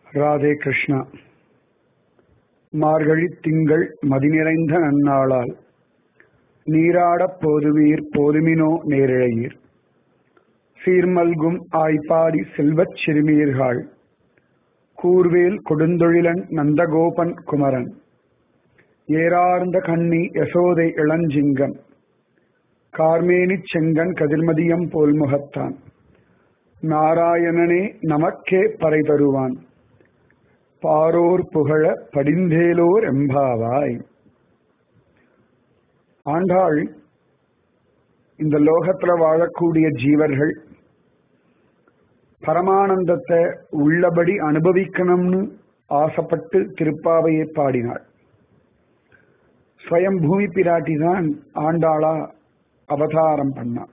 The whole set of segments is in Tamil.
ராதே கிருஷ்ணா மார்கழி திங்கள் மதிநிறைந்த நன்னாளால் நீராடப் போதுவீர் போதுமினோ நேரிழையீர் சீர்மல்கும் ஆய்ப்பாடி செல்வச் சிறுமீர்கள் கூர்வேல் கொடுந்தொழிலன் நந்தகோபன் குமரன் ஏறார்ந்த கண்ணி யசோதை இளஞ்சிங்கம் கார்மேனிச் செங்கன் கதிர்மதியம் போல் முகத்தான் நாராயணனே நமக்கே பறை தருவான் பாரோர் புகழ படிந்தேலோர் எம்பாவாய் ஆண்டாள் இந்த லோகத்துல வாழக்கூடிய ஜீவர்கள் பரமானந்தத்தை உள்ளபடி அனுபவிக்கணும்னு ஆசைப்பட்டு திருப்பாவையை பாடினாள் ஸ்வயம் பூமி பிராட்டி தான் ஆண்டாளா அவதாரம் பண்ணான்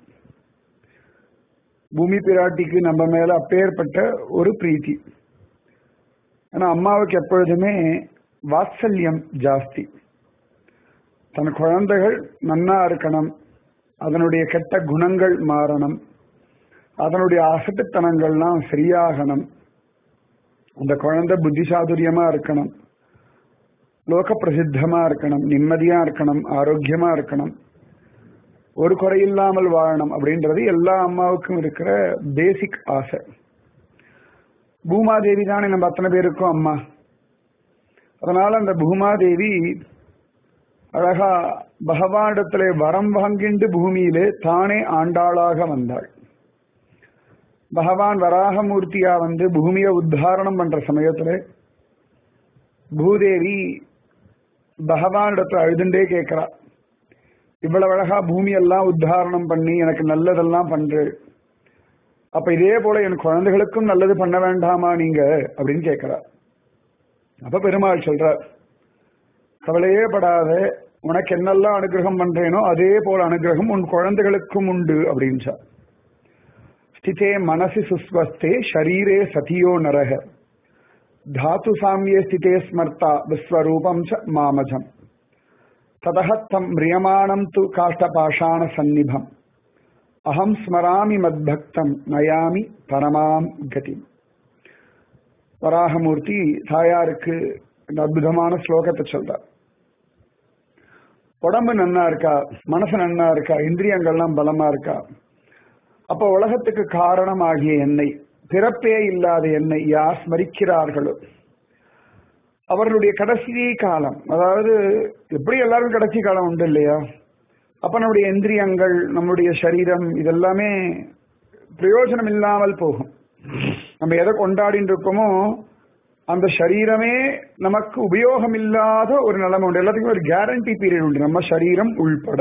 பூமி பிராட்டிக்கு நம்ம மேல அப்பேற்பட்ட ஒரு பிரீத்தி ஆனா அம்மாவுக்கு எப்பொழுதுமே வாத்சல்யம் ஜாஸ்தி தன் குழந்தைகள் நன்னா இருக்கணும் அதனுடைய கெட்ட குணங்கள் மாறணும் அதனுடைய அசட்டுத்தனங்கள்லாம் சரியாகணும் அந்த குழந்தை புத்திசாதுரியமா இருக்கணும் லோக பிரசித்தமா இருக்கணும் நிம்மதியா இருக்கணும் ஆரோக்கியமா இருக்கணும் ஒரு குறையில்லாமல் வாழணும் அப்படின்றது எல்லா அம்மாவுக்கும் இருக்கிற பேசிக் ஆசை பூமாதேவி தானே நம்ம அத்தனை பேருக்கும் அம்மா அதனால அந்த பூமாதேவி அழகா பகவானிடத்திலே வரம் வாங்கிண்டு பூமியிலே தானே ஆண்டாளாக வந்தாள் பகவான் வராகமூர்த்தியா வந்து பூமியை உத்தாரணம் பண்ற சமயத்துல பூதேவி பகவானிடத்துல அழுதுண்டே கேட்கிறா இவ்வளவு அழகா பூமியெல்லாம் உத்தாரணம் பண்ணி எனக்கு நல்லதெல்லாம் பண்று அப்ப இதே போல என் குழந்தைகளுக்கும் நல்லது பண்ண வேண்டாமா நீங்க அப்படின்னு கேட்கிறா அப்ப பெருமாள் சொல்றார் கவலையே படாத உனக்கு என்னெல்லாம் அனுகிரகம் பண்றேனோ அதே போல அனுகிரகம் உன் குழந்தைகளுக்கும் உண்டு அப்படின்னு ஸ்திதே மனசி சுஸ்வஸ்தே ஷரீரே சதியோ நரக தாத்து சாமியே ஸ்திதே ஸ்மர்த்தா விஸ்வரூபம் ச மாமஜம் ததஹத்தம் மிரியமானம் து காஷ்டபாஷாண சந்நிபம் அகம் ஸ்மராமி மத்பக்தம் நயாமி பரமாம் கதி வராகமூர்த்தி தாயாருக்கு இந்த அற்புதமான ஸ்லோகத்தை சொல்றார் உடம்பு நன்னா இருக்கா மனசு நன்னா இருக்கா இந்திரியங்கள்லாம் பலமா இருக்கா அப்ப உலகத்துக்கு காரணம் ஆகிய என்னை பிறப்பே இல்லாத என்னை யார் ஸ்மரிக்கிறார்களோ அவர்களுடைய கடைசி காலம் அதாவது எப்படி எல்லாரும் கடைசி காலம் உண்டு இல்லையா அப்ப நம்முடைய இந்திரியங்கள் நம்முடைய சரீரம் இதெல்லாமே பிரயோஜனம் இல்லாமல் போகும் நம்ம எதை கொண்டாடிட்டு இருக்கோமோ அந்த சரீரமே நமக்கு உபயோகம் இல்லாத ஒரு நிலைமை உண்டு எல்லாத்துக்குமே ஒரு கேரண்டி பீரியட் உண்டு நம்ம சரீரம் உள்பட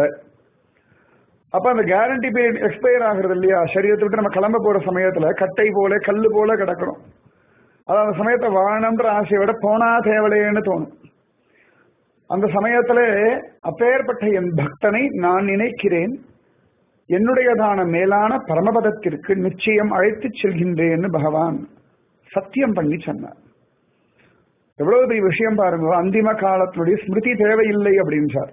அப்ப அந்த கேரண்டி பீரியட் எக்ஸ்பயர் ஆகுறது இல்லையா சரீரத்தை விட்டு நம்ம கிளம்ப போற சமயத்துல கட்டை போல கல்லு போல கிடக்கிறோம் அது அந்த சமயத்தை வாழணுன்ற ஆசையை விட போனா தேவலையேன்னு தோணும் அந்த சமயத்துல அப்பேற்பட்ட என் பக்தனை நான் நினைக்கிறேன் என்னுடையதான மேலான பரமபதத்திற்கு நிச்சயம் அழைத்து செல்கின்றேன்னு பகவான் சத்தியம் பண்ணி சொன்னார் எவ்வளவு பெரிய விஷயம் பாருங்க அந்திம காலத்தினுடைய ஸ்மிருதி தேவையில்லை அப்படின்னு சார்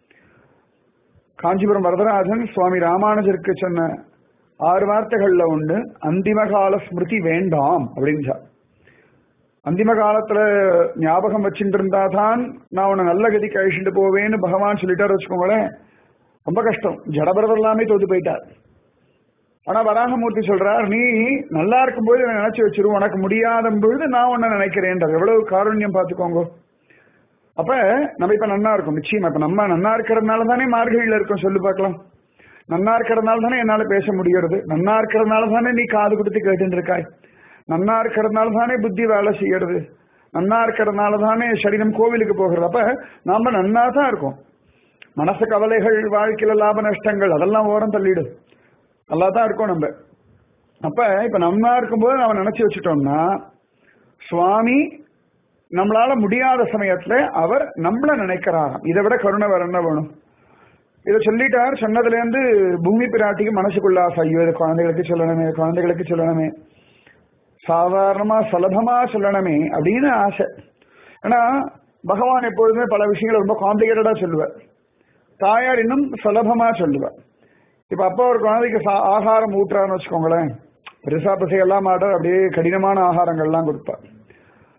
காஞ்சிபுரம் வரதராஜன் சுவாமி ராமானுஜருக்கு சொன்ன ஆறு வார்த்தைகள்ல ஒண்ணு அந்திம கால ஸ்மிருதி வேண்டாம் அப்படின்னு சார் அந்திம காலத்துல ஞாபகம் வச்சுட்டு இருந்தா தான் நான் உன்னை நல்ல கதிக்கு அழிச்சுட்டு போவேன்னு பகவான் சொல்லிட்டாரு வச்சுக்கோங்களேன் ரொம்ப கஷ்டம் ஜடபரதர் எல்லாமே தோத்து போயிட்டார் ஆனா வராகமூர்த்தி சொல்றார் நீ நல்லா இருக்கும் போது நினைச்சு வச்சிரு உனக்கு முடியாத பொழுது நான் உன்ன நினைக்கிறேன்றார் எவ்வளவு காருண்யம் பார்த்துக்கோங்க அப்ப நம்ம இப்ப நன்னா இருக்கும் நிச்சயமா இப்ப நம்ம நன்னா இருக்கிறதுனால தானே மார்கழியில இருக்கோம் சொல்லு பார்க்கலாம் நன்னா இருக்கிறதுனால தானே என்னால பேச முடியறது நன்னா இருக்கிறதுனால தானே நீ காது கொடுத்து கேட்டு இருக்காய் நன்னா இருக்கிறதுனால தானே புத்தி வேலை செய்யறது நன்னா இருக்கிறதுனால தானே சரீரம் கோவிலுக்கு போகிறது அப்ப நாம நன்னா தான் இருக்கோம் மனசு கவலைகள் வாழ்க்கையில லாப நஷ்டங்கள் அதெல்லாம் ஓரம் தள்ளிடு நல்லா தான் இருக்கோம் நம்ம அப்ப இப்ப நம்ம இருக்கும்போது நம்ம நினைச்சு வச்சுட்டோம்னா சுவாமி நம்மளால முடியாத சமயத்துல அவர் நம்மள நினைக்கிறாராம் இதை விட கருணை வேற என்ன வேணும் இதை சொல்லிட்டார் சொன்னதுல இருந்து பூமி பிராட்டிக்கு மனசுக்குள்ள ஆசை ஐயோ இது குழந்தைகளுக்கு சொல்லணுமே குழந்தைகளுக்கு சொல்லணுமே சாதாரணமா சுலபமா சொல்லணுமே அப்படின்னு ஆசை ஏன்னா பகவான் எப்பொழுதுமே பல விஷயங்களை ரொம்ப காம்ப்ளிகேட்டடா சொல்லுவார் தாயார் இன்னும் சுலபமா சொல்லுவார் இப்ப அப்பா ஒரு குழந்தைக்கு சா- ஆகாரம் ஊட்டுறாருன்னு வச்சுக்கோங்களேன் பெருசா பசையெல்லாம் மாட்டார் அப்படியே கடினமான ஆகாரங்கள்லாம் கொடுப்பார்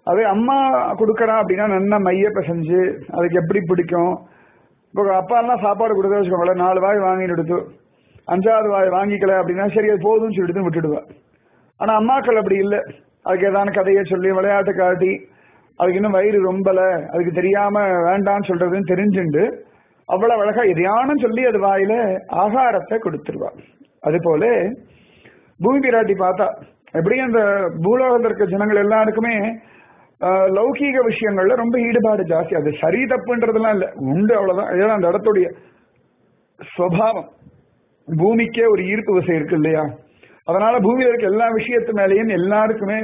அதே அம்மா கொடுக்கறா அப்படின்னா நல்லா மைய பிசைஞ்சு அதுக்கு எப்படி பிடிக்கும் இப்போ அப்பா எல்லாம் சாப்பாடு கொடுக்க வச்சுக்கோங்களேன் நாலு வாய் வாங்கிட்டு எடுத்து அஞ்சாவது வாய் வாங்கிக்கல அப்படின்னா சரி அது போதும்னு சொல்லிட்டு விட்டுடுவா ஆனா அம்மாக்கள் அப்படி இல்லை அதுக்கு ஏதான கதையை சொல்லி விளையாட்டு காட்டி அதுக்கு இன்னும் வயிறு ரொம்பல அதுக்கு தெரியாம வேண்டாம்னு சொல்றதுன்னு தெரிஞ்சுண்டு அவ்வளவு அழகா எதையானும் சொல்லி அது வாயில ஆகாரத்தை கொடுத்துருவா அது போல பூமி பிராட்டி பார்த்தா எப்படி அந்த பூலோகத்தில் இருக்க ஜனங்கள் எல்லாருக்குமே ஆஹ், லௌகீக விஷயங்கள்ல ரொம்ப ஈடுபாடு ஜாஸ்தி அது சரி தப்புன்றதெல்லாம் இல்ல உண்டு அவ்வளவுதான் ஏன்னா அந்த இடத்துடைய சுவாவம் பூமிக்கே ஒரு ஈர்ப்பு விசை இருக்கு இல்லையா அதனால பூமியில இருக்க எல்லா விஷயத்து மேலேயும் எல்லாருக்குமே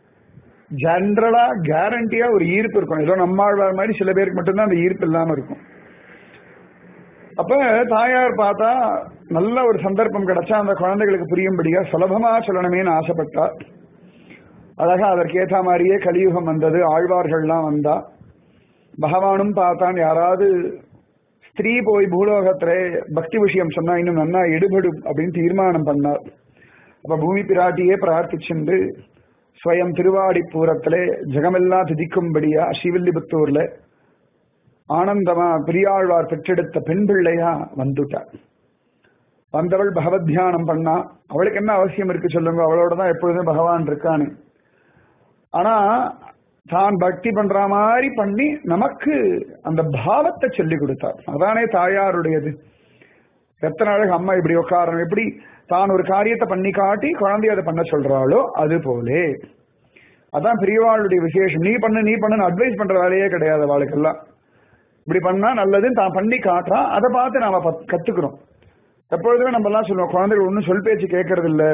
ஜென்ரலா கேரண்டியா ஒரு ஈர்ப்பு இருக்கும் ஏதோ நம்மாழ்வார் மாதிரி சில பேருக்கு மட்டும்தான் அந்த ஈர்ப்பு இல்லாம இருக்கும் அப்ப தாயார் பார்த்தா நல்ல ஒரு சந்தர்ப்பம் கிடைச்சா அந்த குழந்தைகளுக்கு புரியும்படியா சுலபமா சொல்லணுமேன்னு ஆசைப்பட்டா அழகா அதற்கேற்ற மாதிரியே கலியுகம் வந்தது ஆழ்வார்கள்லாம் வந்தா பகவானும் பார்த்தான் யாராவது ஸ்திரீ போய் பூலோகத்துல பக்தி விஷயம் சொன்னா இன்னும் நன்னா எடுபடும் அப்படின்னு தீர்மானம் பண்ணார் அப்ப பூமி பிராட்டியே பிரார்த்திச்சுண்டு ஸ்வயம் திருவாடிப்பூரத்திலே ஜெகமெல்லாம் திதிக்கும்படியா ஸ்ரீவில்லிபுத்தூர்ல ஆனந்தமா பெரியாழ்வார் பெற்றெடுத்த பெண் பிள்ளையா வந்துட்டார் வந்தவள் பகவத் தியானம் பண்ணா அவளுக்கு என்ன அவசியம் இருக்கு சொல்லுங்க அவளோட தான் எப்பொழுதுமே பகவான் இருக்கானு ஆனா தான் பக்தி பண்ற மாதிரி பண்ணி நமக்கு அந்த பாவத்தை சொல்லி கொடுத்தார் அதானே தாயாருடையது எத்தனை அழகு அம்மா இப்படி உட்காரணும் எப்படி தான் ஒரு காரியத்தை பண்ணி காட்டி குழந்தைய அதை பண்ண சொல்றாளோ அது போலே அதான் பெரியவாளுடைய விசேஷம் நீ பண்ணு நீ பண்ணுன்னு அட்வைஸ் பண்ற வேலையே கிடையாது அவளுக்கெல்லாம் இப்படி பண்ணா நல்லதுன்னு தான் பண்ணி காட்டுறான் அதை பார்த்து நாம பத்- கத்துக்கிறோம் எப்பொழுதுமே நம்ம எல்லாம் சொல்லுவோம் குழந்தைகள் ஒன்றும் சொல் பேச்சு கேட்கறது இல்ல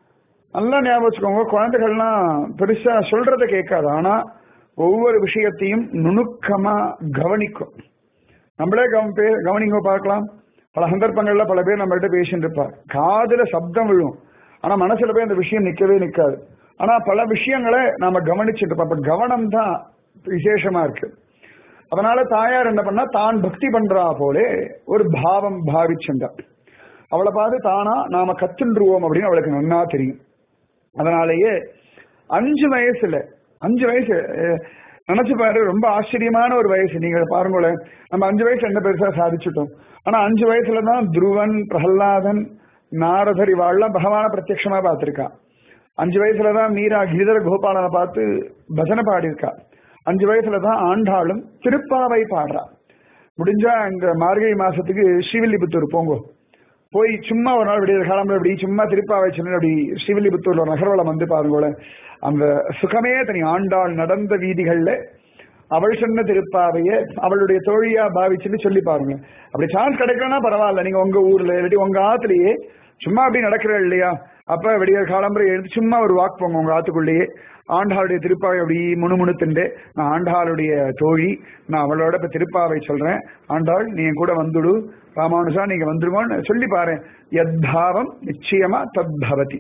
நல்லா ஞாபகம் வச்சுக்கோங்க குழந்தைகள்லாம் பெருசா சொல்றத கேட்காது ஆனா ஒவ்வொரு விஷயத்தையும் நுணுக்கமா கவனிக்கும் நம்மளே கவ- பே- கவனிங்க பார்க்கலாம் பல சந்தர்ப்பங்கள்ல பல பேர் நம்மள்ட்ட பேசிட்டு இருப்பார் காதுல சப்தம் விழும் ஆனா மனசுல போய் அந்த விஷயம் நிக்கவே நிக்காது ஆனா பல விஷயங்களை நாம கவனிச்சுட்டு இருப்போம் அப்ப கவனம் தான் விசேஷமா இருக்கு அதனால தாயார் என்ன பண்ணா தான் பக்தி பண்றா போலே ஒரு பாவம் பாவிச்சுண்டார் அவளை பார்த்து தானா நாம கத்துன்றுவோம் அப்படின்னு அவளுக்கு நன்னா தெரியும் அதனாலேயே அஞ்சு வயசுல அஞ்சு வயசு அஹ், நினைச்சு பாரு ரொம்ப ஆச்சரியமான ஒரு வயசு நீங்க பாருங்களேன் நம்ம அஞ்சு வயசு என்ன பெருசா சாதிச்சுட்டோம் ஆனா அஞ்சு வயசுல தான் துருவன் பிரகலாதன் நாரதர் இவாள்லாம் பகவான பிரத்யட்சமா பார்த்திருக்கா அஞ்சு வயசுல தான் மீரா கிரிதர கோபாலனை பார்த்து பஜனை பாடியிருக்கா அஞ்சு வயசுல தான் ஆண்டாளும் திருப்பாவை பாடுறா முடிஞ்சா இந்த மார்கழி மாசத்துக்கு ஸ்ரீவில்லிபுத்தூர் போங்கோ போய் சும்மா ஒரு நாள் விடிய கிளம்புற அப்படி சும்மா திருப்பாவை சொன்ன அப்படி ஸ்ரீவில்லிபுத்தூர்ல ஒரு நகர்வலம் வந்து பாருங்களேன் அந்த சுகமே தனி ஆண்டாள் நடந்த வீதிகள்ல அவள் சொன்ன திருப்பாவைய அவளுடைய தோழியா பாவிச்சுன்னு சொல்லி பாருங்க அப்படி சான்ஸ் கிடைக்கலன்னா பரவாயில்ல நீங்க உங்க ஊர்ல இல்லாட்டி உங்க ஆத்துலயே சும்மா அப்படி நடக்கிற இல்லையா அப்ப விடிய காலம்பரை எழுந்து சும்மா ஒரு வாக் போங்க உங்க ஆத்துக்குள்ளேயே ஆண்டாளுடைய திருப்பாவை அப்படி முணுமுணுத்துண்டு நான் ஆண்டாளுடைய தோழி நான் அவளோட இப்ப திருப்பாவை சொல்றேன் ஆண்டாள் நீ என் கூட வந்துடு ராமானுஜா நீங்க வந்துருவோன்னு சொல்லி பாரு யத்தாவம் நிச்சயமா தத்பவதி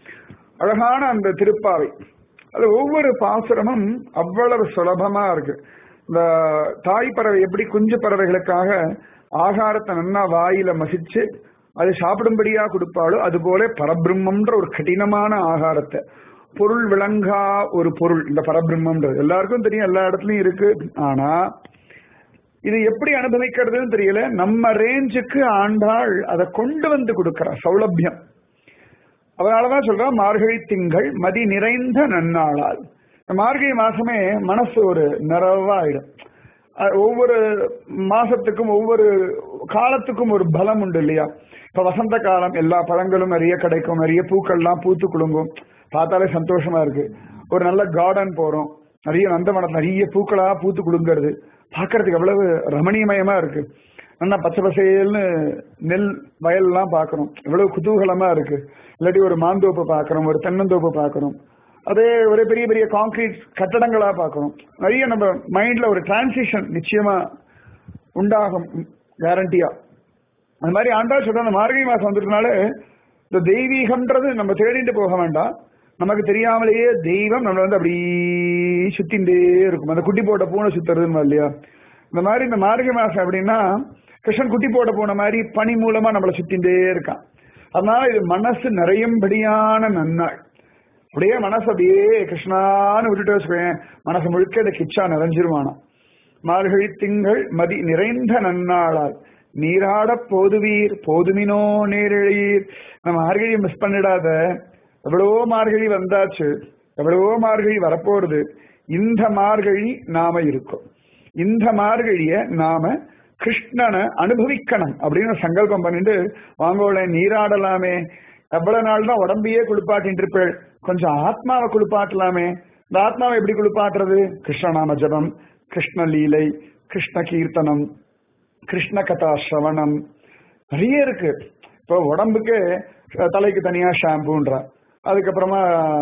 அழகான அந்த திருப்பாவை அது ஒவ்வொரு பாசுரமும் அவ்வளவு சுலபமா இருக்கு இந்த தாய் பறவை எப்படி குஞ்சு பறவைகளுக்காக ஆகாரத்தை நன்னா வாயில மசிச்சு அது சாப்பிடும்படியா கொடுப்பாளோ அது போல பரபிரம்மன்ற ஒரு கடினமான ஆகாரத்தை பொருள் விளங்கா ஒரு பொருள் இந்த பரபிரம்மன்றது எல்லாருக்கும் தெரியும் எல்லா இடத்துலயும் இருக்கு ஆனா இது எப்படி அனுபவிக்கிறதுன்னு தெரியல நம்ம ரேஞ்சுக்கு ஆண்டாள் அதை கொண்டு வந்து கொடுக்கறா சௌலபியம் அதனாலதான் சொல்றா மார்கழி திங்கள் மதி நிறைந்த நன்னாளால் இந்த மார்கழி மாசமே மனசு ஒரு நிறைவாயிடும் அஹ் ஒவ்வொரு மாசத்துக்கும் ஒவ்வொரு காலத்துக்கும் ஒரு பலம் உண்டு இல்லையா இப்ப வசந்த காலம் எல்லா பழங்களும் நிறைய கிடைக்கும் நிறைய பூக்கள்லாம் பூத்து குலுங்கும் பார்த்தாலே சந்தோஷமா இருக்கு ஒரு நல்ல கார்டன் போறோம் நிறைய நந்தவனம் நிறைய பூக்களா பூத்து குலுங்கிறது பார்க்கறதுக்கு எவ்வளவு ரமணீயமயமா இருக்கு நல்லா பச்சை பசேல்னு நெல் வயல்லாம் பார்க்கறோம் எவ்வளவு குதூகலமா இருக்கு இல்லாட்டி ஒரு மாந்தோப்பு பார்க்கறோம் ஒரு தென்னந்தோப்பு பார்க்கறோம் அதே ஒரு பெரிய பெரிய கான்கிரீட் கட்டடங்களா பார்க்கறோம் நிறைய நம்ம மைண்ட்ல ஒரு டிரான்சிஷன் நிச்சயமா உண்டாகும் கேரண்டியா அந்த மாதிரி ஆண்டாள் சொல்ற அந்த மார்கழி மாசம் வந்ததுனால இந்த தெய்வீகம்ன்றது நம்ம தேடிட்டு போக வேண்டாம் நமக்கு தெரியாமலேயே தெய்வம் நம்மள வந்து அப்படி சுத்திண்டே இருக்கும் அந்த குட்டி போட்ட பூனை சுத்துறதுன்னு இல்லையா இந்த மாதிரி இந்த மார்கழி மாசம் அப்படின்னா கிருஷ்ணன் குட்டி போட்ட பூனை மாதிரி பனி மூலமா நம்மளை சுத்திண்டே இருக்கான் அதனால இது மனசு நிறையும்படியான நன்னாள் அப்படியே மனசு அப்படியே கிருஷ்ணான்னு விட்டுட்டு வச்சுக்கோயேன் மனசு முழுக்க இந்த கிச்சா நிறைஞ்சிருவானா மார்கழி திங்கள் மதி நிறைந்த நன்னாளால் நீராடப் போதுவீர் போதுமினோ நேரிழையீர் நம்ம மார்கழியை மிஸ் பண்ணிடாத எவ்வளவோ மார்கழி வந்தாச்சு எவ்வளவோ மார்கழி வரப்போறது இந்த மார்கழி நாம இருக்கோம் இந்த மார்கழிய நாம கிருஷ்ணனை அனுபவிக்கணும் அப்படின்னு சங்கல்பம் பண்ணிட்டு வாங்கோல நீராடலாமே எவ்வளவு நாள் தான் உடம்பையே குளிப்பாட்டிட்டு இருப்பேள் கொஞ்சம் ஆத்மாவை குளிப்பாட்டலாமே இந்த ஆத்மாவை எப்படி குளிப்பாட்டுறது கிருஷ்ணநாம ஜபம் கிருஷ்ண லீலை கிருஷ்ண கீர்த்தனம் கிருஷ்ண கதா சிரவணம் நிறைய இருக்கு இப்போ உடம்புக்கு தலைக்கு தனியா ஷாம்புன்றா அதுக்கப்புறமா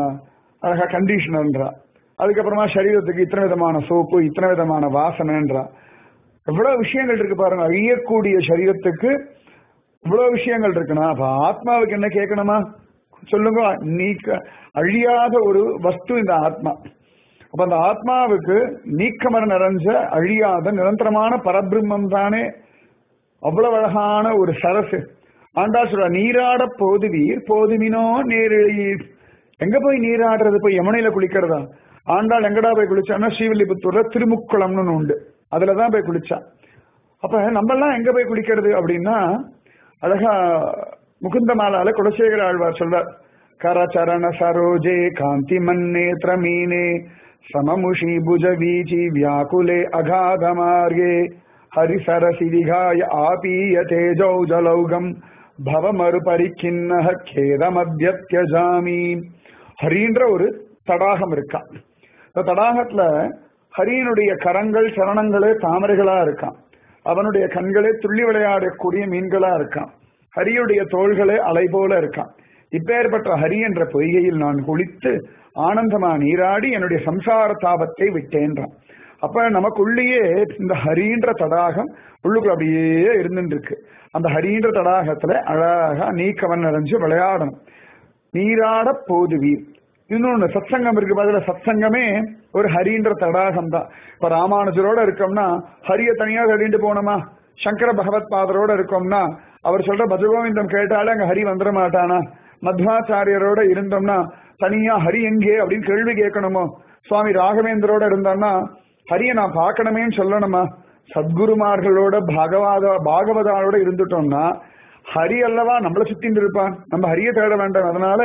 அழகா கண்டிஷனர்ன்றா அதுக்கப்புறமா சரீரத்துக்கு இத்தனை விதமான சோப்பு இத்தனை விதமான வாசனைன்றா எவ்வளவு விஷயங்கள் இருக்கு பாருங்க அழியக்கூடிய சரீரத்துக்கு இவ்வளவு விஷயங்கள் இருக்குன்னா அப்ப ஆத்மாவுக்கு என்ன கேட்கணுமா சொல்லுங்க நீக்க அழியாத ஒரு வஸ்து இந்த ஆத்மா அப்ப அந்த ஆத்மாவுக்கு நீக்கமர நிறைஞ்ச அழியாத நிரந்தரமான பரபிரம்மம் தானே அவ்வளவு அழகான ஒரு சரசு ஆண்டா சொல்ற நீராட போதுவீர் போதுமினோ நேரிழையீர் எங்க போய் நீராடுறது போய் யமுனையில குளிக்கிறதா ஆண்டாள் எங்கடா போய் குளிச்சான்னா ஸ்ரீவில்லிபுத்தூர்ல திருமுக்குளம்னு ஒண்ணு உண்டு அதுலதான் போய் குளிச்சா அப்ப நம்ம எல்லாம் எங்க போய் குளிக்கிறது அப்படின்னா அழகா முகுந்தமாலால குலசேகர ஆழ்வார் சொல்றார் கரச்சரண சரோஜே காந்தி மன்னேத்திர மீனே சமமுஷி புஜ வீச்சி வியாக்குலே அகாத மார்கே ஹரிசரசிதிகாய ஆபீய தேஜௌ ஜலௌகம் பவமறு பரிக்கிண்ண கேதமத்யத்யஜாமி ஹரின்ற ஒரு தடாகம் இருக்கா இந்த தடாகத்துல ஹரியனுடைய கரங்கள் சரணங்களே தாமரைகளா இருக்கான் அவனுடைய கண்களே துள்ளி விளையாடக்கூடிய மீன்களா இருக்கான் ஹரியுடைய தோள்களே அலை போல இருக்கான் இப்பேற்பட்ட ஹரி என்ற பொய்கையில் நான் குளித்து ஆனந்தமா நீராடி என்னுடைய சம்சார தாபத்தை விட்டேன்றான் அப்ப நமக்குள்ளேயே இந்த ஹரின்ற தடாகம் உள்ளுக்குள்ள அப்படியே இருந்துட்டு இருக்கு அந்த ஹரின்ற தடாகத்துல அழகா நீக்கவன் நிறைஞ்சு விளையாடணும் நீராட போதுவீர் இன்னொன்னு சத்சங்கம் இருக்கு பதில சத்சங்கமே ஒரு ஹரின்ற தடாகம் தான் இப்ப ராமானுஜரோட இருக்கோம்னா ஹரிய தனியா தேடிட்டு போனோமா சங்கர பகவத் பாதரோட இருக்கோம்னா அவர் சொல்ற பஜகோவிந்தம் கேட்டாலே அங்க ஹரி வந்துட மாட்டானா மத்வாச்சாரியரோட இருந்தோம்னா தனியா ஹரி எங்கே அப்படின்னு கேள்வி கேட்கணுமோ சுவாமி ராகவேந்தரோட இருந்தோம்னா ஹரிய நான் பார்க்கணுமேன்னு சொல்லணுமா சத்குருமார்களோட பகவாத பாகவதாரோட இருந்துட்டோம்னா ஹரி அல்லவா நம்மளை சுத்தின்னு இருப்பான் நம்ம ஹரிய தேட வேண்டாம் அதனால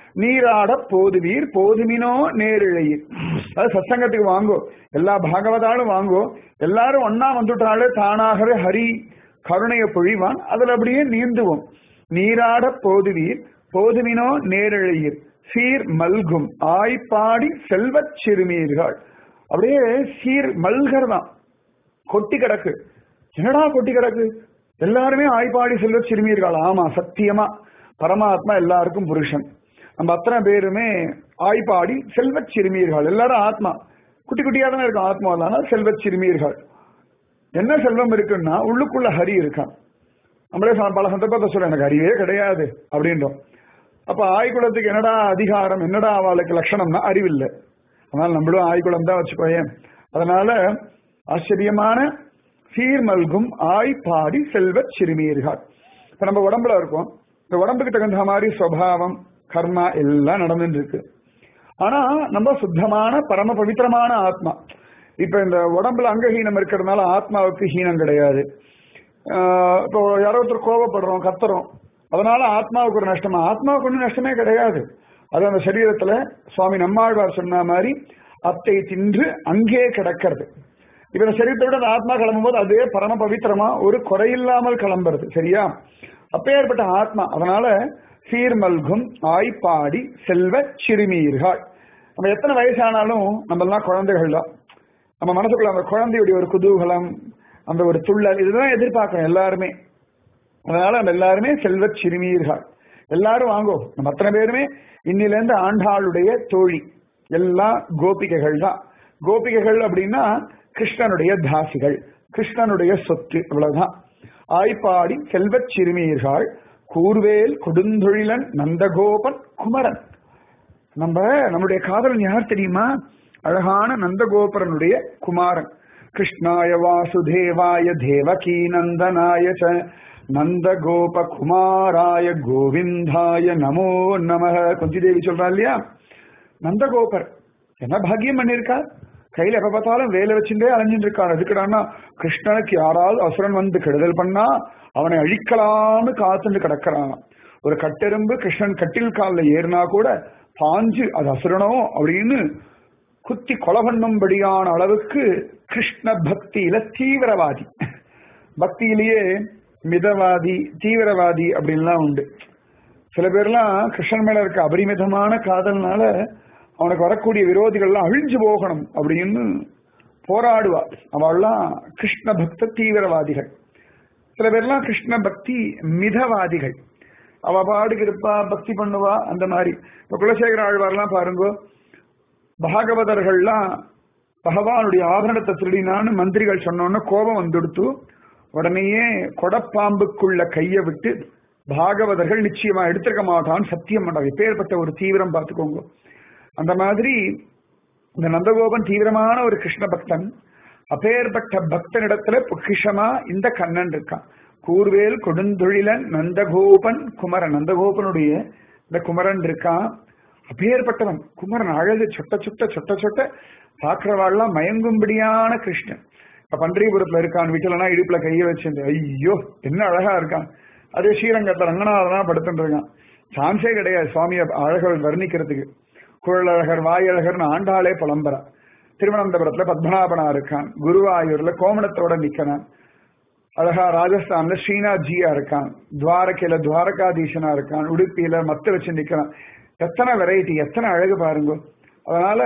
நீராட போதுவீர் போதுமினோ நேரிழையீர் அது சத்சங்கத்துக்கு வாங்கோ எல்லா பாகவதாலும் வாங்கோ எல்லாரும் ஒன்னா வந்துட்டாலே தானாகவே ஹரி கருணைய பொழிவான் அதுல அப்படியே நீந்துவோம் நீராட போதுவீர் போதுமினோ நேரிழையீர் சீர் மல்கும் ஆய்ப்பாடி செல்வச் சிறுமீர்கள் அப்படியே சீர் மல்கர் தான் கொட்டி கிடக்கு என்னடா கொட்டி கிடக்கு எல்லாருமே ஆய்ப்பாடி செல்வ சிறுமியர்கள் ஆமா சத்தியமா பரமாத்மா எல்லாருக்கும் புருஷன் நம்ம அத்தனை பேருமே ஆய்ப்பாடி செல்வ சிறுமியர்கள் எல்லாரும் ஆத்மா குட்டி குட்டியா தானே இருக்கும் ஆத்மா தான் செல்வ சிறுமியர்கள் என்ன செல்வம் இருக்குன்னா உள்ளுக்குள்ள ஹரி இருக்கான் நம்மளே பல சந்தர்ப்பத்தை சொல்ல எனக்கு அறிவே கிடையாது அப்படின்றோம் அப்ப ஆய்குலத்துக்கு என்னடா அதிகாரம் என்னடா அவளுக்கு லட்சணம்னா அறிவில்லை அதனால நம்மளும் ஆய்குலம் தான் வச்சுக்கோயேன் அதனால ஆச்சரியமான சீர்மல்கும் ஆய் பாடி செல்வ சிறுமியர்கள் இப்ப நம்ம உடம்புல இருக்கோம் இந்த உடம்புக்கு தகுந்த மாதிரி சுவாவம் கர்மா எல்லாம் நடந்துட்டு இருக்கு ஆனா நம்ம சுத்தமான பரம பவித்திரமான ஆத்மா இப்ப இந்த உடம்புல அங்கஹீனம் இருக்கிறதுனால ஆத்மாவுக்கு ஹீனம் கிடையாது இப்போ யாரோ ஒருத்தர் கோவப்படுறோம் கத்துறோம் அதனால ஆத்மாவுக்கு ஒரு நஷ்டமா ஆத்மாவுக்கு ஒன்றும் நஷ்டமே கிடையாது அது அந்த சரீரத்துல சுவாமி நம்மாழ்வார் சொன்ன மாதிரி அத்தை தின்று அங்கே கிடக்கிறது இப்ப இந்த சரீரத்தை விட அந்த ஆத்மா கிளம்பும் போது அதே பரம பவித்திரமா ஒரு குறையில்லாமல் கிளம்புறது சரியா அப்பேற்பட்ட ஆத்மா அதனால சீர்மல்கும் ஆய்ப்பாடி செல்வ சிறுமீர்கள் நம்ம எத்தனை வயசானாலும் நம்ம எல்லாம் குழந்தைகள் தான் நம்ம மனசுக்குள்ள அந்த குழந்தையுடைய ஒரு குதூகலம் அந்த ஒரு துள்ளல் இதுதான் எதிர்பார்க்கணும் எல்லாருமே அதனால நம்ம எல்லாருமே செல்வ சிறுமீர்கள் எல்லாரும் வாங்கோ நம்ம அத்தனை பேருமே இன்னில இருந்து ஆண்டாளுடைய தோழி எல்லாம் கோபிகைகள் தான் கோபிகைகள் அப்படின்னா கிருஷ்ணனுடைய தாசிகள் கிருஷ்ணனுடைய சொத்து இவ்வளவுதான் ஆய்ப்பாடி செல்வச் சிறுமியர்கள் கூர்வேல் கொடுந்தொழிலன் நந்தகோபன் குமரன் நம்ம நம்முடைய காதலன் யார் தெரியுமா அழகான நந்தகோபரனுடைய குமாரன் கிருஷ்ணாய வாசுதேவாய தேவகி நந்தனாய ச நந்தகோப குமாராய கோவிந்தாய நமோ நம கொஞ்சி தேவி சொல்றா இல்லையா நந்தகோபர் என்ன பாக்கியம் பண்ணியிருக்கார் கையில எப்ப பார்த்தாலும் வேலை வச்சுட்டே அலைஞ்சிட்டு இருக்கார் எதுக்குடான்னா கிருஷ்ணனுக்கு யாராவது அசுரன் வந்து கெடுதல் பண்ணா அவனை அழிக்கலாம்னு காத்துட்டு கிடக்கிறான் ஒரு கட்டெரும்பு கிருஷ்ணன் கட்டில் காலில் ஏறினா கூட பாஞ்சு அது அசுரனோ அப்படின்னு குத்தி கொலை பண்ணும்படியான அளவுக்கு கிருஷ்ண பக்தியில தீவிரவாதி பக்தியிலேயே மிதவாதி தீவிரவாதி அப்படின்லாம் உண்டு சில பேர்லாம் கிருஷ்ணன் மேல இருக்க அபரிமிதமான காதல்னால அவனுக்கு வரக்கூடிய விரோதிகள்லாம் அழிஞ்சு போகணும் அப்படின்னு போராடுவா அவள்லாம் கிருஷ்ண பக்த தீவிரவாதிகள் சில பேர்லாம் கிருஷ்ண பக்தி மிதவாதிகள் அவ பாடுக்கு இருப்பா பக்தி பண்ணுவா அந்த மாதிரி இப்ப குலசேகர ஆழ்வார்லாம் பாருங்க பாகவதர்கள்லாம் பகவானுடைய ஆபரணத்தை திருடினான்னு மந்திரிகள் சொன்னோன்னு கோபம் வந்துடுத்து உடனேயே கொடப்பாம்புக்குள்ள கைய விட்டு பாகவதர்கள் நிச்சயமா எடுத்திருக்க மாட்டான்னு சத்தியம் பண்றாங்க எப்பேற்பட்ட ஒரு தீவிரம் பார்த்துக்கோங்க அந்த மாதிரி இந்த நந்தகோபன் தீவிரமான ஒரு கிருஷ்ண பக்தன் அப்பேற்பட்ட பக்தனிடத்துல பொக்கிஷமா இந்த கண்ணன் இருக்கான் கூர்வேல் கொடுந்தொழிலன் நந்தகோபன் குமரன் நந்தகோபனுடைய இந்த குமரன் இருக்கான் அப்பேற்பட்டவன் குமரன் அழகு சொட்ட சொட்ட சொட்ட சொட்ட பாக்குறவாள்லாம் மயங்கும்படியான கிருஷ்ணன் இப்ப பன்றியபுரத்துல இருக்கான் வீட்டுலனா இடுப்புல கைய வச்சிருந்து ஐயோ என்ன அழகா இருக்கான் அதே ஸ்ரீரங்கத்துல ரங்கநாதனா படுத்துட்டு இருக்கான் சான்ஸே கிடையாது சுவாமியை அழகர் வர்ணிக்கிறதுக்கு குழலழகர் வாயழகர்னு ஆண்டாளே புலம்புறா திருவனந்தபுரத்துல பத்மநாபனா இருக்கான் குருவாயூர்ல கோமணத்தோட நிக்கிறான் அழகா ராஜஸ்தான்ல ஸ்ரீநாத்ஜியா இருக்கான் துவாரகையில துவாரகாதீசனா இருக்கான் உடுப்பியில மத்த வச்சு நிக்கிறான் எத்தனை வெரைட்டி எத்தனை அழகு பாருங்க அதனால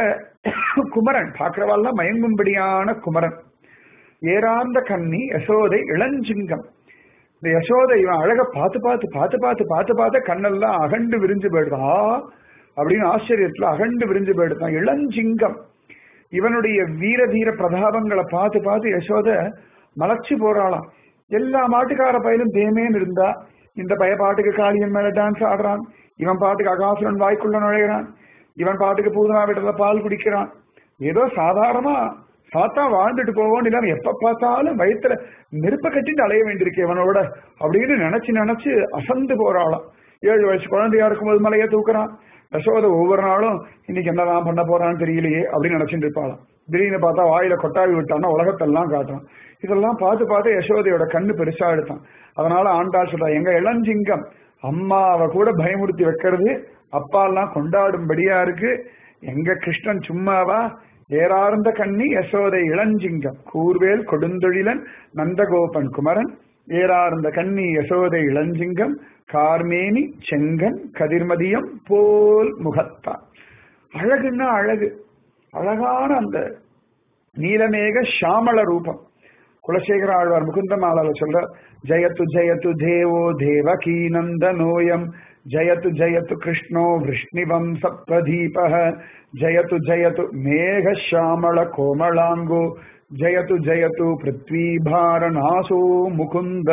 குமரன் பாக்குறவாள்லாம் மயங்கும்படியான குமரன் ஏறார்ந்த கண்ணி யசோதை இளஞ்சிங்கம் இந்த யசோதை இவன் அழக பார்த்து பார்த்து பார்த்து பார்த்து பார்த்து பார்த்து கண்ணெல்லாம் அகண்டு விரிஞ்சு போயிடுதா அப்படின்னு ஆச்சரியத்துல அகண்டு விரிஞ்சு போயிடுதான் இளஞ்சிங்கம் இவனுடைய வீர தீர பிரதாபங்களை பார்த்து பார்த்து யசோத மலைச்சு போறாளாம் எல்லா மாட்டுக்கார பயிலும் தேமேன்னு இருந்தா இந்த பய பாட்டுக்கு காளியன் மேல டான்ஸ் ஆடுறான் இவன் பாட்டுக்கு அகாசுரன் வாய்க்குள்ள நுழைகிறான் இவன் பாட்டுக்கு பூதனா வீட்டுல பால் குடிக்கிறான் ஏதோ சாதாரணமா சாத்தா வாழ்ந்துட்டு போவோம் இல்லாம எப்ப பார்த்தாலும் வயிற்றுல நெருப்ப கட்டிட்டு அலைய வேண்டியிருக்கு இவனோட அப்படின்னு நினைச்சு நினைச்சு அசந்து போறாளாம் ஏழு வயசு குழந்தையா இருக்கும்போது மலையை தூக்குறான் யசோத ஒவ்வொரு நாளும் இன்னைக்கு என்னதான் பண்ண போறான்னு தெரியலையே அப்படின்னு நினைச்சிட்டு இருப்பாளாம் திடீர்னு பார்த்தா வாயில கொட்டாவி விட்டான்னா உலகத்தெல்லாம் காட்டுறான் இதெல்லாம் பார்த்து பார்த்து யசோதையோட கண்ணு பெருசா எடுத்தான் அதனால ஆண்டாள் சொல்றா எங்க இளஞ்சிங்கம் அம்மாவை கூட பயமுறுத்தி வைக்கிறது அப்பா எல்லாம் கொண்டாடும்படியா இருக்கு எங்க கிருஷ்ணன் சும்மாவா ஏறார்ந்த கண்ணி யசோதை இளஞ்சிங்கம் கூர்வேல் கொடுந்தொழிலன் நந்தகோபன் குமரன் ஏறார்ந்த கண்ணி யசோதை இளஞ்சிங்கம் கார்மேனி செங்கன் கதிர்மதியம் போல் முகத்தான் அழகுன்னா அழகு அழகான அந்த நீலமேக ஷாமள ரூபம் குலசேகர ஆழ்வார் முகுந்தமாலால சொல்ற ஜயத்து ஜயத்து தேவோ தேவகீ நந்தனோயம் ஜயத்து ஜயத்து கிருஷ்ணோ விஷ்ணிவம் சப்ரதீப ஜயத்து ஜயத்து மேக ஷாமள கோமளாங்கோ ஜயத்து ஜயத்து பிருத்வீபாரநாசோ முகுந்த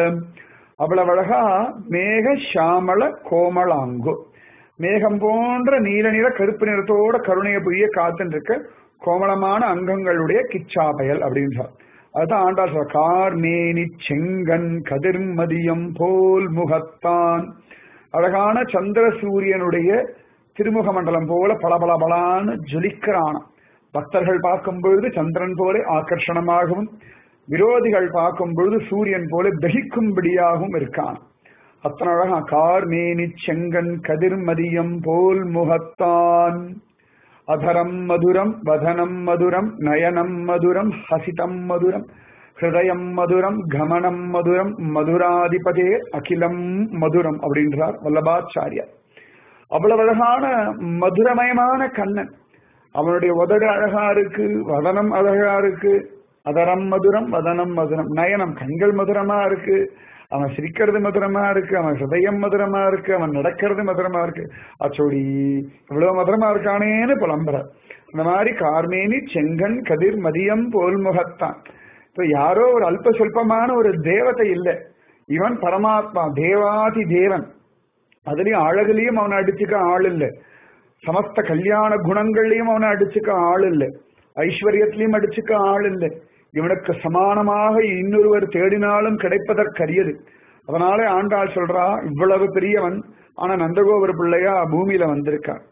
அவ்வளவு அழகா மேக ஷாமள கோமளாங்கோ மேகம் போன்ற நீல நிற கருப்பு நிறத்தோட கருணைய புரிய காத்துட்டு இருக்க கோமளமான அங்கங்களுடைய கிச்சாபயல் அப்படின்றார் அதுதான் ஆண்டாள் சொல்ற கார் மேனி செங்கன் கதிர்மதியம் போல் முகத்தான் அழகான சந்திர சூரியனுடைய திருமுக மண்டலம் போல பளபளபலான்னு ஜொலிக்கிறானாம் பக்தர்கள் பார்க்கும் பொழுது சந்திரன் போல ஆக்கர்ஷணமாகவும் விரோதிகள் பார்க்கும் பொழுது சூரியன் போல தகிக்கும்படியாகவும் இருக்கான் அத்தனை அழகா கார் மேனி செங்கன் கதிர்மதியம் போல் முகத்தான் அதரம் மதுரம் வதனம் மதுரம் நயனம் மதுரம் ஹசிதம் மதுரம் ஹிருதயம் மதுரம் கமனம் மதுரம் மதுராதிபதே அகிலம் மதுரம் அப்படின்றார் வல்லபாச்சாரியார் அவ்வளவு அழகான மதுரமயமான கண்ணன் அவனுடைய உதடு அழகா இருக்கு வதனம் அழகா இருக்கு அதரம் மதுரம் வதனம் மதுரம் நயனம் கண்கள் மதுரமா இருக்கு அவன் சிரிக்கிறது மதுரமா இருக்கு அவன் ஹிருதயம் மதுரமா இருக்கு அவன் நடக்கிறது மதுரமா இருக்கு அச்சோடி இவ்வளவு மதுரமா இருக்கானேன்னு புலம்புற இந்த மாதிரி கார்மேனி செங்கன் கதிர் மதியம் போல் முகத்தான் இப்ப யாரோ ஒரு அல்ப சொல்பமான ஒரு தேவதை இல்லை இவன் பரமாத்மா தேவாதி தேவன் அதுலயும் அழகுலயும் அவனை அடிச்சுக்க ஆள் இல்லை சமஸ்த கல்யாண குணங்கள்லயும் அவனை அடிச்சுக்க ஆள் இல்லை ஐஸ்வர்யத்திலையும் அடிச்சுக்க ஆள் இல்லை இவனுக்கு சமானமாக இன்னொருவர் தேடினாலும் கிடைப்பதற்கரியது அதனாலே ஆண்டாள் சொல்றா இவ்வளவு பெரியவன் ஆனா நந்தகோபுர பிள்ளையா பூமியில வந்திருக்கான்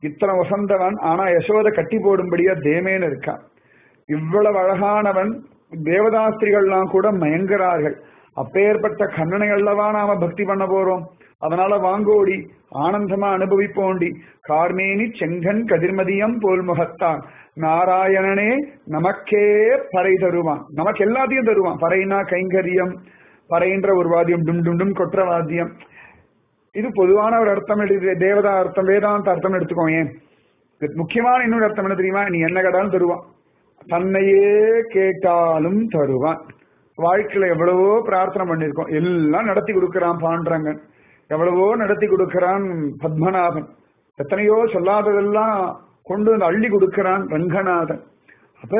இத்தனை வசந்தவன் ஆனா யசோத கட்டி போடும்படியா தேமேன்னு இருக்கான் இவ்வளவு அழகானவன் தேவதாஸ்திரிகள்லாம் கூட மயங்குறார்கள் அப்பேற்பட்ட கண்ணனை அல்லவா நாம பக்தி பண்ண போறோம் அதனால வாங்கோடி ஆனந்தமா அனுபவிப்போண்டி கார்மேனி செங்கன் கதிர்மதியம் போல் முகத்தான் நாராயணனே நமக்கே பறை தருவான் நமக்கு எல்லாத்தையும் தருவான் பறைனா கைங்கரியம் பறைன்ற ஒரு வாத்தியம் டும் டும் டும் கொற்ற வாத்தியம் இது பொதுவான ஒரு அர்த்தம் எடுத்து தேவதா அர்த்தம் வேதாந்த அர்த்தம் எடுத்துக்கோ ஏன் முக்கியமான இன்னொரு அர்த்தம் என்ன தெரியுமா நீ என்ன கேட்டாலும் தருவான் தன்னையே கேட்டாலும் தருவான் வாழ்க்கையில எவ்வளவோ பிரார்த்தனை பண்ணிருக்கோம் எல்லாம் நடத்தி கொடுக்கிறான் பாண்டரங்கன் எவ்வளவோ நடத்தி கொடுக்கிறான் பத்மநாபன் எத்தனையோ சொல்லாததெல்லாம் கொண்டு வந்து அள்ளி கொடுக்கிறான் ரங்கநாதன் அப்ப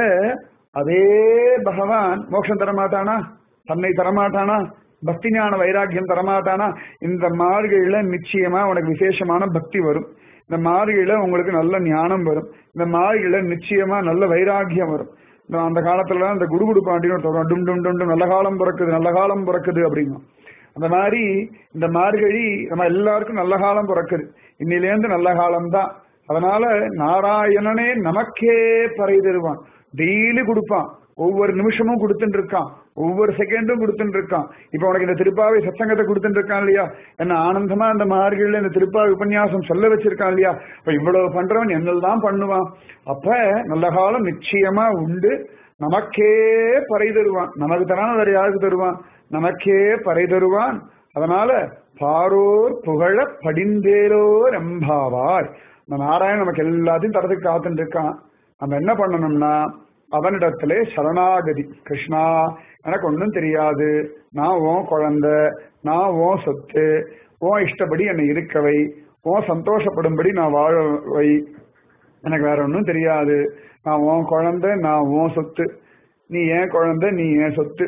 அதே பகவான் மோட்சம் தரமாட்டானா தன்னை தரமாட்டானா பக்தி ஞான வைராக்கியம் தரமாட்டானா இந்த மார்கழியில நிச்சயமா உனக்கு விசேஷமான பக்தி வரும் இந்த மார்கழியில உங்களுக்கு நல்ல ஞானம் வரும் இந்த மார்கழியில நிச்சயமா நல்ல வைராக்கியம் வரும் அந்த காலத்துல அந்த குடுகுடு பாண்டின்னு சொல்றோம் டும் டும் டும் டும் நல்ல காலம் பிறக்குது நல்ல காலம் பிறக்குது அப்படின்னா அந்த மாதிரி இந்த மார்கழி நம்ம எல்லாருக்கும் நல்ல காலம் பிறக்குது இன்னிலேருந்து நல்ல காலம் தான் அதனால நாராயணனே நமக்கே பறை தருவான் டெய்லி கொடுப்பான் ஒவ்வொரு நிமிஷமும் கொடுத்துட்டு இருக்கான் ஒவ்வொரு செகண்டும் கொடுத்துட்டு இருக்கான் இப்ப உனக்கு இந்த திருப்பாவை சத்சங்கத்தை கொடுத்துட்டு இருக்கான் இல்லையா என்ன ஆனந்தமா இந்த மார்கழியில இந்த திருப்பாவை உபன்யாசம் சொல்ல வச்சிருக்கான் இல்லையா இப்ப இவ்வளவு பண்றவன் என்னெல்லாம் பண்ணுவான் அப்ப நல்ல காலம் நிச்சயமா உண்டு நமக்கே பறை தருவான் நமக்கு தரான வேற யாருக்கு தருவான் நமக்கே பறை தருவான் அதனால பாரோர் புகழ படிந்தேரோர் எம்பாவார் இந்த நாராயணன் நமக்கு எல்லாத்தையும் தரத்துக்கு காத்துட்டு இருக்கான் நம்ம என்ன பண்ணணும்னா அவனிடத்திலே சரணாகதி கிருஷ்ணா எனக்கு ஒன்றும் தெரியாது நான் உன் குழந்தை நான் உன் சொத்து உன் இஷ்டப்படி என்னை இருக்கவை உன் சந்தோஷப்படும்படி நான் வாழ வை எனக்கு வேற ஒன்றும் தெரியாது நான் உன் குழந்தை நான் உன் சொத்து நீ ஏன் குழந்தை நீ ஏன் சொத்து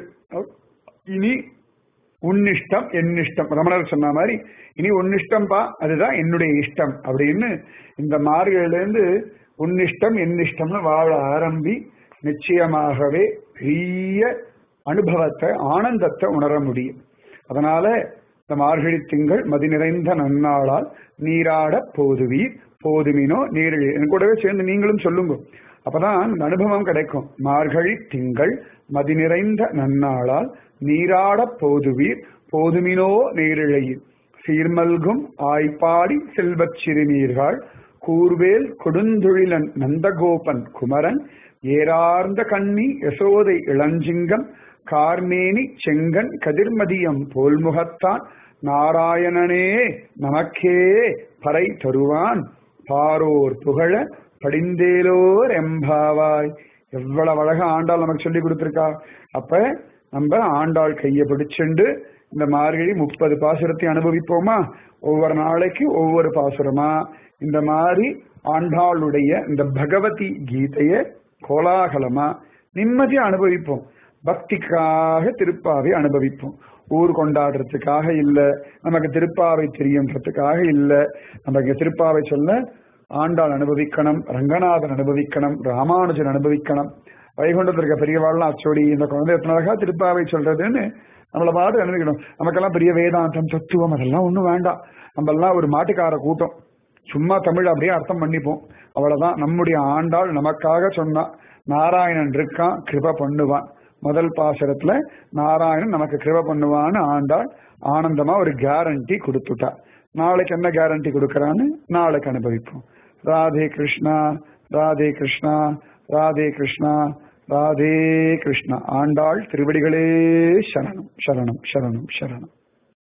இனி உன்னிஷ்டம் என் இஷ்டம் ரமணர் சொன்ன மாதிரி இனி உன்னிஷ்டம்பா அதுதான் என்னுடைய இஷ்டம் அப்படின்னு இந்த மார்கழிலேருந்து உன்னிஷ்டம் என் இஷ்டம்னு வாழ ஆரம்பி நிச்சயமாகவே பெரிய அனுபவத்தை ஆனந்தத்தை உணர முடியும் அதனால இந்த மார்கழி திங்கள் மதி நிறைந்த நன்னாளால் நீராட போதுவீர் போதுமினோ நீரிழி என் கூடவே சேர்ந்து நீங்களும் சொல்லுங்க அப்பதான் இந்த அனுபவம் கிடைக்கும் மார்கழி திங்கள் மதி நிறைந்த நன்னாளால் நீராட போதுவீர் போதுமினோ நீரிழையில் சீர்மல்கும் ஆய்ப்பாடி செல்வச் சிறுநீர்கள் கூர்வேல் கொடுந்தொழிலன் நந்தகோபன் குமரன் ஏறார்ந்த கண்ணி யசோதை இளஞ்சிங்கம் கார்மேனி செங்கன் கதிர்மதியம் போல்முகத்தான் நாராயணனே நமக்கே பறை தருவான் பாரோர் புகழ படிந்தேலோர் எம்பாவாய் எவ்வளவு அழகா ஆண்டாள் நமக்கு சொல்லி கொடுத்திருக்கா அப்ப நம்ம ஆண்டாள் கைய பிடிச்சுண்டு இந்த மார்கழி முப்பது பாசுரத்தை அனுபவிப்போமா ஒவ்வொரு நாளைக்கு ஒவ்வொரு பாசுரமா இந்த மாதிரி ஆண்டாளுடைய இந்த பகவதி கீதைய கோலாகலமா நிம்மதியா அனுபவிப்போம் பக்திக்காக திருப்பாவை அனுபவிப்போம் ஊர் கொண்டாடுறதுக்காக இல்ல நமக்கு திருப்பாவை தெரியுன்றதுக்காக இல்ல நமக்கு திருப்பாவை சொல்ல ஆண்டாள் அனுபவிக்கணும் ரங்கநாதன் அனுபவிக்கணும் ராமானுஜன் அனுபவிக்கணும் வைகுண்டத்தில் இருக்க பெரியவாள்லாம் அச்சோடி இந்த குழந்தை எத்தனை அழகா திருப்பாவை சொல்றதுன்னு நம்மள பாட்டு அனுபவிக்கணும் நமக்கெல்லாம் பெரிய வேதாந்தம் தத்துவம் அதெல்லாம் ஒண்ணும் வேண்டாம் நம்ம எல்லாம் ஒரு மாட்டுக்கார கூட்டம் சும்மா தமிழ் அப்படியே அர்த்தம் பண்ணிப்போம் அவ்வளவுதான் நம்முடைய ஆண்டாள் நமக்காக சொன்னா நாராயணன் இருக்கான் கிருப பண்ணுவான் முதல் பாசரத்துல நாராயணன் நமக்கு கிருப பண்ணுவான்னு ஆண்டாள் ஆனந்தமா ஒரு கேரண்டி கொடுத்துட்டா நாளைக்கு என்ன கேரண்டி கொடுக்கறான்னு நாளைக்கு அனுபவிப்போம் ராதே கிருஷ்ணா ராதே கிருஷ்ணா ராதே கிருஷ்ணா ராதே கிருஷ்ணா ஆண்டாள் திருவடிகளே சரணம் சரணம் சரணம் சரணம்